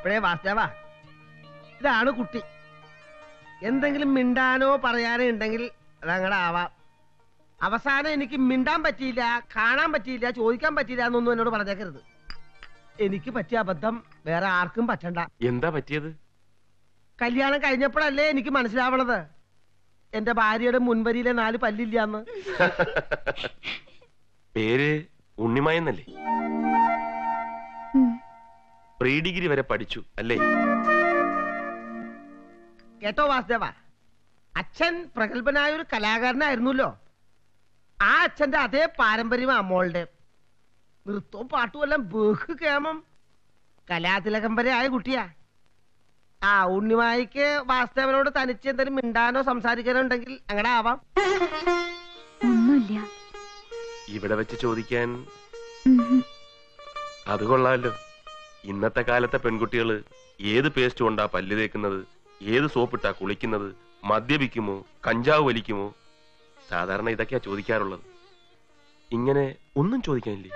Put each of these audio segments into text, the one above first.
അപ്പോഴേ വാസ്തവ ഇതാണ് കുട്ടി എന്തെങ്കിലും മിണ്ടാനോ പറയാനോ ഉണ്ടെങ്കിൽ അതങ്ങനെ ആവാം അവസാനം എനിക്ക് മിണ്ടാൻ പറ്റിയില്ല കാണാൻ പറ്റിയില്ല ചോദിക്കാൻ പറ്റിയില്ല എന്നൊന്നും എന്നോട് പറഞ്ഞേക്കരുത് എനിക്ക് പറ്റിയ അബദ്ധം വേറെ ആർക്കും പറ്റണ്ട എന്താ പറ്റിയത് കല്യാണം കഴിഞ്ഞപ്പോഴല്ലേ എനിക്ക് മനസ്സിലാവണത് എന്റെ ഭാര്യയുടെ മുൻവരിയിലെ നാല് പല്ലില്ലാന്ന് പേര് ഉണ്ണിമായെന്നല്ലേ ഉം. പ്രീ ഡിഗ്രി വരെ പഠിച്ചു അല്ലേ കേട്ടോ വാസുദേവ അച്ഛൻ പ്രഗത്ഭനായ ഒരു കലാകാരനായിരുന്നല്ലോ ആ അച്ഛന്റെ അതേ പാരമ്പര്യം അമ്മോളുടെ നൃത്തവും പാട്ടും എല്ലാം ബഹു കേമം കലാതിലകം വരെ ആയ കുട്ടിയാ ആ ഉണ്ണിമായിക്ക് വാസുദേവനോട് തനിച്ച് എന്തെങ്കിലും മിണ്ടാനോ സംസാരിക്കാനോ ഉണ്ടെങ്കിൽ അങ്ങനെ ആവാം ഒന്നുമില്ല ഇവിടെ വെച്ച് ചോദിക്കാൻ ഉം. അത് കൊള്ളാമല്ലോ ഇന്നത്തെ കാലത്തെ പെൺകുട്ടികള് ഏത് പേസ്റ്റ് കൊണ്ടാ പല്ല് തേക്കുന്നത് ഏത് സോപ്പിട്ടാ കുളിക്കുന്നത് മദ്യപിക്കുമോ കഞ്ചാവ് വലിക്കുമോ സാധാരണ ഇതൊക്കെയാ ചോദിക്കാറുള്ളത് ഇങ്ങനെ ഒന്നും ചോദിക്കാനില്ലേ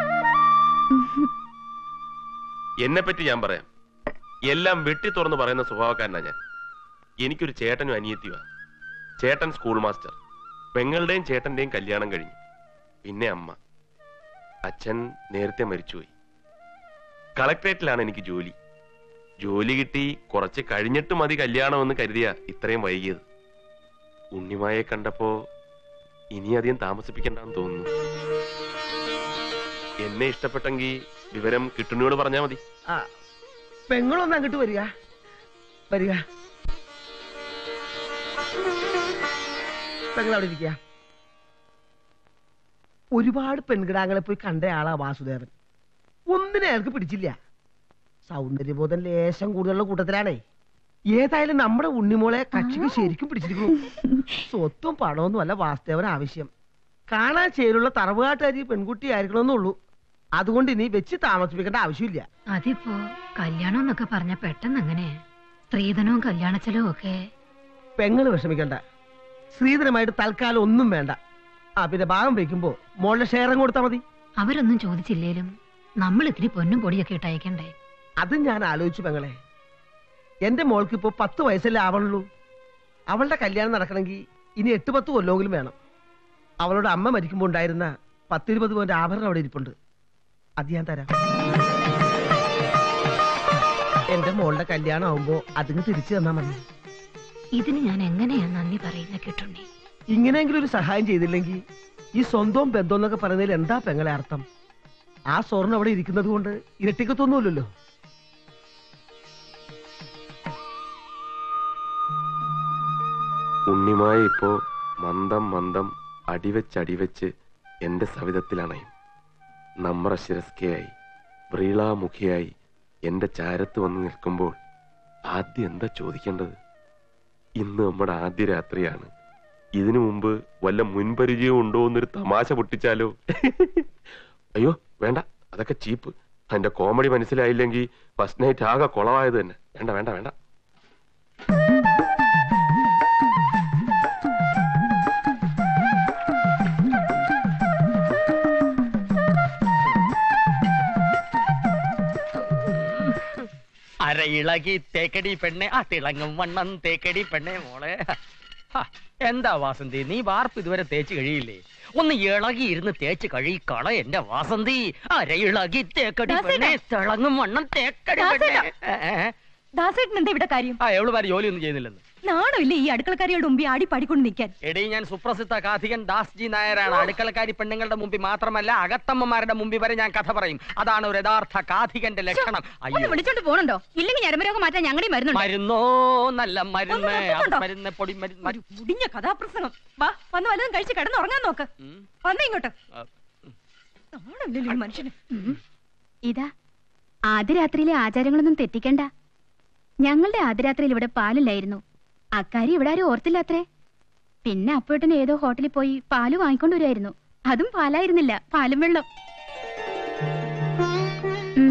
എന്നെ പറ്റി ഞാൻ പറയാം എല്ലാം വെട്ടി തുറന്ന് പറയുന്ന സ്വഭാവക്കാരനാ ഞാൻ എനിക്കൊരു ചേട്ടനും അനിയത്തിയുവാ ചേട്ടൻ സ്കൂൾ മാസ്റ്റർ പെങ്ങളുടെയും ചേട്ടന്റെയും കല്യാണം കഴിഞ്ഞു പിന്നെ അമ്മ അച്ഛൻ നേരത്തെ മരിച്ചുപോയി കളക്ടറേറ്റിലാണ് എനിക്ക് ജോലി ജോലി കിട്ടി കുറച്ച് കഴിഞ്ഞിട്ട് മതി കല്യാണമെന്ന് കരുതിയ ഇത്രയും വൈകിയത് ഉണ്ണിമായെ കണ്ടപ്പോ ഇനി അധികം താമസിപ്പിക്കണ്ടെന്ന് തോന്നുന്നു എന്നെ ഇഷ്ടപ്പെട്ടെങ്കിൽ വിവരം കിട്ടുണ്ണിയോട് പറഞ്ഞാ മതി ആ പെങ്ങളൊന്ന് അങ്ങോട്ട് വരിക വരിക പെങ്ങൾ അവിടെ ഇരിക്കുക ഒരുപാട് പെൺകിടാങ്ങളെ പോയി കണ്ട ആളാ വാസുദേവൻ ഒന്നിനെ അയാൾക്ക് പിടിച്ചില്ല സൗന്ദര്യബോധം ലേശം കൂടുതലുള്ള കൂട്ടത്തിലാണേ ഏതായാലും നമ്മുടെ ഉണ്ണിമോളെ കക്ഷിക്ക് ശരിക്കും പിടിച്ചിരിക്കുന്നു സ്വത്തും പണമൊന്നും അല്ല വാസുദേവൻ ആവശ്യം കാണാൻ ചേരുള്ള തറവുകാട്ടുകാരി പെൺകുട്ടി ആയിരിക്കണമെന്നുള്ളൂ അതുകൊണ്ട് ഇനി വെച്ച് താമസിപ്പിക്കേണ്ട ആവശ്യമില്ല അതിപ്പോ കല്യാണം എന്നൊക്കെ പറഞ്ഞ പെട്ടെന്ന് അങ്ങനെ സ്ത്രീധനവും കല്യാണ ചെലവും ഒക്കെ പെങ്ങള് വിഷമിക്കണ്ട ശ്രീധരമായിട്ട് തൽക്കാലം ഒന്നും വേണ്ട ആ പിന്നെ ഭാഗം വെക്കുമ്പോ മോളുടെ ഷെയറും കൊടുത്താൽ മതി അവരൊന്നും ചോദിച്ചില്ലേലും നമ്മൾ ഇത്തിരി പൊന്നും പൊടിയൊക്കെ ഇട്ടയക്കണ്ടേ അത് ഞാൻ ആലോചിച്ചു പെങ്ങളെ എന്റെ മോൾക്ക് ഇപ്പോ പത്ത് വയസ്സല്ലേ ആവണുള്ളൂ അവളുടെ കല്യാണം നടക്കണമെങ്കിൽ ഇനി എട്ട് പത്ത് കൊല്ലെങ്കിലും വേണം അവളുടെ അമ്മ മരിക്കുമ്പോൾ ഉണ്ടായിരുന്ന പത്തിരുപത് പോയിന്റ് ആഭരണം അവിടെ ഇരിപ്പുണ്ട് അത് ഞാൻ തരാം എന്റെ മോളുടെ കല്യാണം ആവുമ്പോ അതിന് തിരിച്ചു തന്നാ മതി ഇതിന് ഞാൻ എങ്ങനെയാ നന്ദി പറയുന്ന കിട്ടുണ്ണി ഇങ്ങനെയെങ്കിലും ഒരു സഹായം ചെയ്തില്ലെങ്കിൽ ഈ സ്വന്തവും ബന്ധം എന്നൊക്കെ പറയുന്നതിൽ എന്താ പെങ്ങളെ അർത്ഥം ആ സ്വർണ്ണം അവിടെ ഇരിക്കുന്നത് കൊണ്ട് ഇരട്ടിക്കത്തൊന്നുമില്ലല്ലോ ഉണ്ണിമായ ഇപ്പോ മന്ദം മന്ദം അടിവെച്ച് അടിവെച്ച് എന്റെ സവിധത്തിലണയും നമ്രശിരസ്കയായി വ്രീളാമുഖിയായി എന്റെ ചാരത്ത് വന്ന് നിൽക്കുമ്പോൾ ആദ്യം എന്താ ചോദിക്കേണ്ടത് ഇന്ന് നമ്മുടെ ആദ്യ രാത്രിയാണ് ഇതിനു മുമ്പ് വല്ല മുൻപരിചയവും ഉണ്ടോ എന്നൊരു തമാശ പൊട്ടിച്ചാലോ അയ്യോ വേണ്ട അതൊക്കെ ചീപ്പ് അതിന്റെ കോമഡി മനസ്സിലായില്ലെങ്കിൽ ഫസ്റ്റ് നൈറ്റ് ആകെ കുളമായത് തന്നെ വേണ്ട വേണ്ട വേണ്ട അരയിളകി തേക്കടി പെണ്ണെ ആ തിളങ്ങും വണ്ണം തേക്കടി പെണ്ണെ മോളെ ഹ, എന്താ വാസന്തി നീ വാർപ്പ് ഇതുവരെ തേച്ച് കഴിയില്ലേ ഒന്ന് ഇളകി ഇരുന്ന് തേച്ച് കഴിക്കള എന്റെ വാസന്തി അരയിളകി തേക്കടി ദാസേട്ടാ. പെണ്ണെ തിളങ്ങും വണ്ണം തേക്കടി പെണ്ണെ ദാസേട്ടാ. ഏ, ഏ, ദാസേട്ടൻ എന്താ ഇവിടെ കാര്യം ആ എവള് പേര് ജോലിയൊന്നും ചെയ്യുന്നില്ലെന്ന് നാണമില്ലേ ഈ അടുക്കളക്കാരിയുടെ മുമ്പിൽ ആടി പാടിക്കൊണ്ട് നിൽക്കാൻ എടീ ഞാൻ സുപ്രസിദ്ധ കാഥികൻ ദാസ്ജി നായരാണ് അടുക്കളക്കാരി പെണ്ണുങ്ങളുടെ മുമ്പിൽ മാത്രമല്ല അകത്തമ്മമാരുടെ മുമ്പിൽ വരെ ഞാൻ കഥ പറയും അതാണ് ഒരു യഥാർത്ഥ കാഥികന്റെ ലക്ഷണം ഒന്ന് അയ്യോ വിളിച്ചോണ്ട് പോണുണ്ടോ ഇല്ലെങ്കിൽ ഞരമ്പരോഗം മാറ്റാൻ ഞങ്ങളുടെയും മരുന്നുണ്ട് മരുന്നോ നല്ല മരുന്ന് ഒന്ന് അത് നിർത്തുന്നുണ്ടോ? മരുന്ന് പൊടി മരുന്ന് ഒരു മുടിഞ്ഞ കഥാപ്രസംഗം വാ വന്ന് വല്ലതും കഴിച്ച് കിടന്നുറങ്ങാൻ നോക്ക് ഉം. വന്നേ ഇങ്ങോട്ട് ആ, നാണമില്ലല്ലോ ഈ മനുഷ്യന് ഇതാ ആദ്യ രാത്രിയിലെ ആചാരങ്ങളൊന്നും തെറ്റിക്കണ്ട ഞങ്ങളുടെ ആദ്യ രാത്രിയിൽ ഇവിടെ പാലില്ലായിരുന്നു അക്കാര്യം ഇവിടെ ആരും ഓർത്തില്ല അത്രേ പിന്നെ അപ്പോട്ടന് ഏതോ ഹോട്ടലിൽ പോയി പാല് വാങ്ങിക്കൊണ്ട് വരുമായിരുന്നു അതും പാലായിരുന്നില്ല പാലും വെള്ളം ഉം.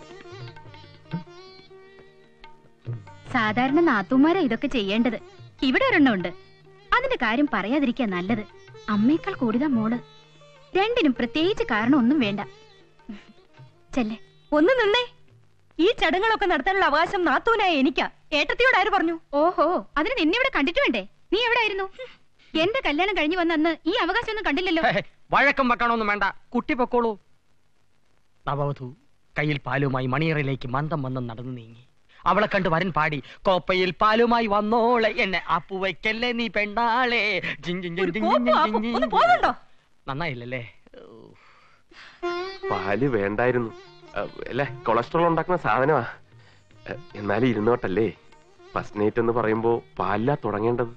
സാധാരണ നാത്തൂമാരാ ഇതൊക്കെ ചെയ്യേണ്ടത് ഇവിടെ ഒരെണ്ണം ഉണ്ട് അതിന്റെ കാര്യം പറയാതിരിക്കാ നല്ലത് അമ്മയേക്കാൾ കൂടുതൽ മോള് രണ്ടിനും പ്രത്യേകിച്ച് കാരണം ഒന്നും വേണ്ട ചെല്ലേ ഒന്ന് നിന്നേ ഈ ചടങ്ങുകളൊക്കെ നടത്താനുള്ള അവകാശം നാത്തൂനായ എനിക്കാ ഏട്ടത്തിയോട് ആര് പറഞ്ഞു ഓഹോ അതിന് നിന്നെ ഇവിടെ കണ്ടിട്ട് വേണ്ടേ നീ എവിടായിരുന്നു എന്റെ കല്യാണം കഴിഞ്ഞു വന്ന അന്ന് ഈ അവകാശം ഒന്നും കണ്ടില്ലല്ലോ ഹേ, വഴക്കം വെക്കണമൊന്നും വേണ്ട കുട്ടി പൊക്കോളൂ നവവധു കയ്യിൽ പാലുമായി മണിയറയിലേക്ക് മന്ദം മന്ദം നടന്നു നീങ്ങി അവളെ കണ്ട് വരൻ പാടി കോപ്പയിൽ പാലുമായി വന്നോളെ എന്നെ അപ്പുവയ്ക്കല്ലേ നീ പെണ്ണാളെ ജിൻ ജിൻ ജിൻ ഒരു ജിൻ കോപ്പും ജിൻ ആപ്പും ജിൻ ഒന്ന് ജിൻ. പോകുന്നുണ്ടോ നന്നായില്ലല്ലേ പാല് വേണ്ടായിരുന്നു അ, അല്ലേ കൊളസ്ട്രോൾ ഉണ്ടാക്കുന്ന സാധനമാ അ, എന്നാലും ഇരുന്നോട്ടല്ലേ ഫസ്റ്റ് നൈറ്റ് എന്ന് പറയുമ്പോ പാലിലാ തുടങ്ങേണ്ടത്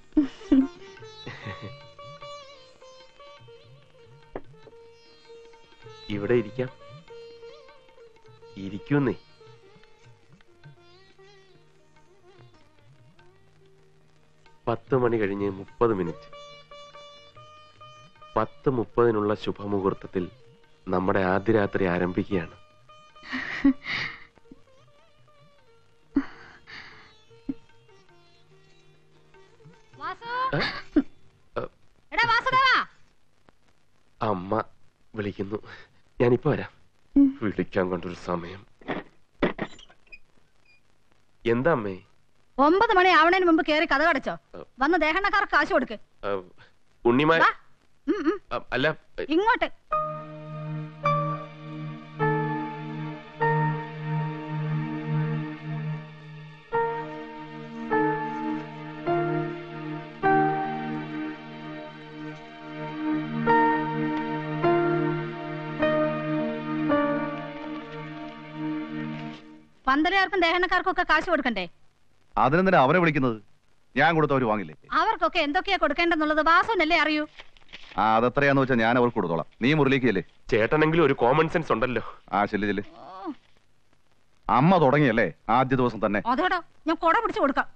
ഇവിടെ ഇരിക്കാം ഇരിക്കുന്നേ പത്ത് മണി കഴിഞ്ഞ് മുപ്പത് മിനിറ്റ് പത്ത് മുപ്പതിനുള്ള ശുഭമുഹൂർത്തത്തിൽ നമ്മുടെ ആദ്യ രാത്രി ആരംഭിക്കുകയാണ് എടാ വാസുദേവാ അമ്മ വിളിക്കുന്നു ഞാനിപ്പോ വരാം വിളിക്കാൻ കൊണ്ടൊരു സമയം എന്താ അമ്മേ ഒമ്പത് മണി ആവണേന് മുമ്പ് കേറി കഥ കടച്ചോ വന്ന് ദേഹണ്ണക്കാർക്ക് കാശ് കൊടുക്ക് ആ, ഉണ്ണിമാൻ വാ. ഉം, ഉം. ആ, അല്ല ഇങ്ങോട്ട് പന്തലുകാർക്കും ദേഹണ്ണക്കാർക്കും ഒക്കെ കാശ് കൊടുക്കണ്ടേ അതിനെന്തിനാ അവരെ വിളിക്കുന്നത് ഞാൻ കൊടുത്ത അവര് വാങ്ങില്ലേ അവർക്കൊക്കെ എന്തൊക്കെയാ കൊടുക്കേണ്ടെന്നുള്ളത് വാസുവിനല്ലേ അറിയൂ ആ അതെത്രയാന്ന് വെച്ചാൽ ഞാൻ അവർക്ക് കൊടുത്തോളാം നീ മുറിലേക്ക് ചെല്ലേ ചേട്ടനെങ്കിലും ഒരു കോമൺ സെൻസ് ഉണ്ടല്ലോ ആ ചെല്ല് ചെല്ല് അമ്മ തുടങ്ങിയല്ലേ ആദ്യ ദിവസം തന്നെ അതോടോ ഞാൻ കൊട പിടിച്ചു കൊടുക്കാം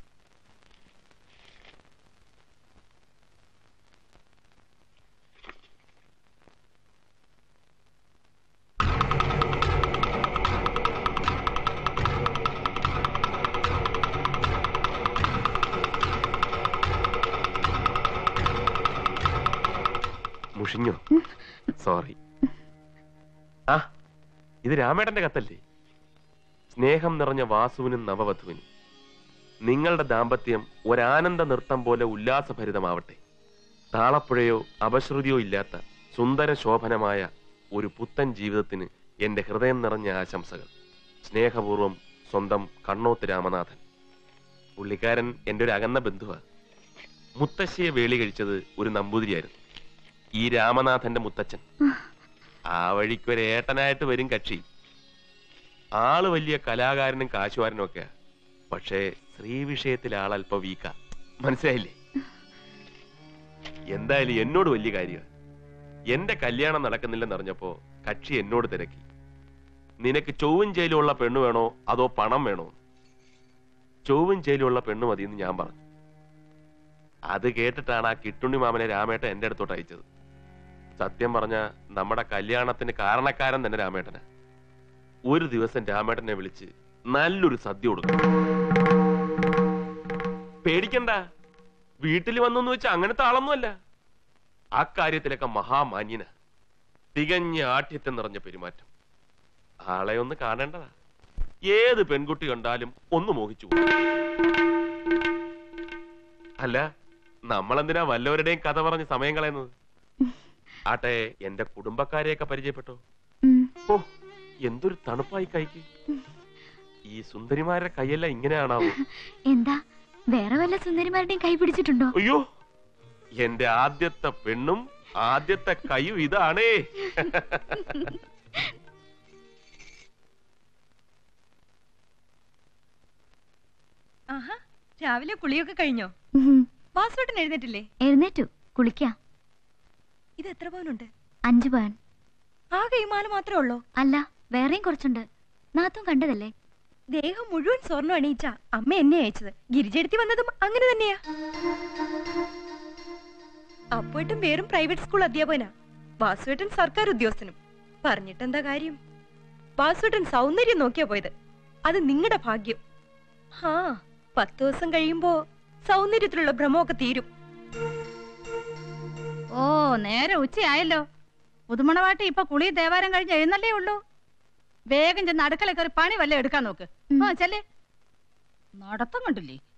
മുഷിഞ്ഞു സോറി ആ ഇത് രാമേട്ടന്റെ കത്തല്ലേ സ്നേഹം നിറഞ്ഞ വാസുവിനും നവവധുവിനും നിങ്ങളുടെ ദാമ്പത്യം ഒരാനന്ദ നൃത്തം പോലെ ഉല്ലാസഭരിതമാവട്ടെ താളപ്പുഴയോ അപശ്രുതിയോ ഇല്ലാത്ത സുന്ദര ശോഭനമായ ഒരു പുത്തൻ ജീവിതത്തിന് എന്റെ ഹൃദയം നിറഞ്ഞ ആശംസകൾ സ്നേഹപൂർവം സ്വന്തം കണ്ണോത്ത് രാമനാഥൻ പുള്ളിക്കാരൻ എന്റെ ഒരു അകന്ന ബന്ധുവാ മുത്തശ്ശിയെ വേളി കഴിച്ചത് ഒരു നമ്പൂതിരിയായിരുന്നു ഈ രാമനാഥന്റെ മുത്തച്ഛൻ ആ വഴിക്ക് ഒരു ഏട്ടനായിട്ട് വരും കക്ഷി ആള് വലിയ കലാകാരനും കാശുകാരനും ഒക്കെയാ പക്ഷേ സ്ത്രീ വിഷയത്തിൽ ആളല്പ വീക്ക മനസ്സിലായില്ലേ എന്തായാലും എന്നോട് വലിയ കാര്യമാണ് എന്റെ കല്യാണം നടക്കുന്നില്ലെന്ന് അറിഞ്ഞപ്പോ കക്ഷി എന്നോട് തിരക്കി നിനക്ക് ചൊവ്വും ചേലുമുള്ള പെണ്ണ് വേണോ അതോ പണം വേണോ ചൊവ്വും ചേലുമുള്ള പെണ്ണ് മതിയെന്ന് ഞാൻ പറഞ്ഞു അത് കേട്ടിട്ടാണ് ആ കിട്ടുണ്ണി മാമനെ രാമേട്ടൻ എന്റെ അടുത്തോട്ട് അയച്ചത് സത്യം പറഞ്ഞ നമ്മുടെ കല്യാണത്തിന് കാരണക്കാരൻ തന്നെ രാമേട്ടനാ ഒരു ദിവസം രാമേട്ടനെ വിളിച്ച് നല്ലൊരു സദ്യ കൊടുക്കും പേടിക്കണ്ട വീട്ടിൽ വന്നെന്ന് വെച്ചാൽ അങ്ങനത്തെ ആളൊന്നുമല്ല ആ കാര്യത്തിലൊക്കെ മഹാമാന്യന തികഞ്ഞ ആഠ്യത്വം നിറഞ്ഞ പെരുമാറ്റം ആളെ ഒന്ന് കാണേണ്ടതാ ഏത് പെൺകുട്ടി കണ്ടാലും ഒന്ന് മോഹിച്ചു പോകും. അല്ല നമ്മളെന്തിനാ വല്ലവരുടെയും കഥ പറഞ്ഞ് സമയം കളയുന്നത് ആട്ടെ എന്റെ കുടുംബക്കാരെയൊക്കെ പരിചയപ്പെട്ടോ ഓ എന്തൊരു തണുപ്പായി കൈക്ക് ഈ സുന്ദരിമാരുടെ കൈയെല്ലാം ഇങ്ങനെയാണാവോ എന്താ വേറെ വല്ല സുന്ദരിമാരുടെയും കൈ പിടിച്ചിട്ടുണ്ടോ അയ്യോ എന്റെ ആദ്യത്തെ പെണ്ണും ആദ്യത്തെ കൈയും ഇതാണേ ആഹാ രാവിലെ കുളിയൊക്കെ കഴിഞ്ഞോ വാസുവേട്ടൻ എഴുന്നേറ്റില്ലേ എഴുന്നേറ്റു കുളിക്കാം ഇത് എത്ര പവനുണ്ട് അഞ്ചു പവൻ ആകെ ഈ മാല മാത്രമേ ഉള്ളോ അല്ല വേറെയും കുറച്ചുണ്ട് നാത്തും കണ്ടതല്ലേ ദേഹം മുഴുവൻ സ്വർണ്ണം അണിയിച്ച അമ്മ എന്നെ അയച്ചത് ഗിരിജെടുത്തി വന്നതും അങ്ങനെ തന്നെയാ അപ്പോയിട്ടും വേറും പ്രൈവറ്റ് സ്കൂൾ അധ്യാപകനാ വാസുവേട്ടൻ സർക്കാർ ഉദ്യോഗസ്ഥനും പറഞ്ഞിട്ടെന്താ കാര്യം വാസുവേട്ടൻ സൗന്ദര്യം നോക്കിയാ പോയത് അത് നിങ്ങളുടെ ഭാഗ്യം ഹാ പത്ത് ദിവസം കഴിയുമ്പോ സൗന്ദര്യത്തിലുള്ള ഭ്രമമൊക്കെ തീരും ഓ നേരെ ഉച്ചയായല്ലോ പുതുമണവാട്ടി ഇപ്പൊ കുളി ദേവാരം കഴിഞ്ഞ് എഴുന്നല്ലേ ഉള്ളൂ വേഗം ചെന്ന് അടുക്കളയൊക്കെ ഒരു പണി വല്ല എടുക്കാൻ നോക്ക് ആ ചെല്ലേ നടത്തം കണ്ടില്ലേ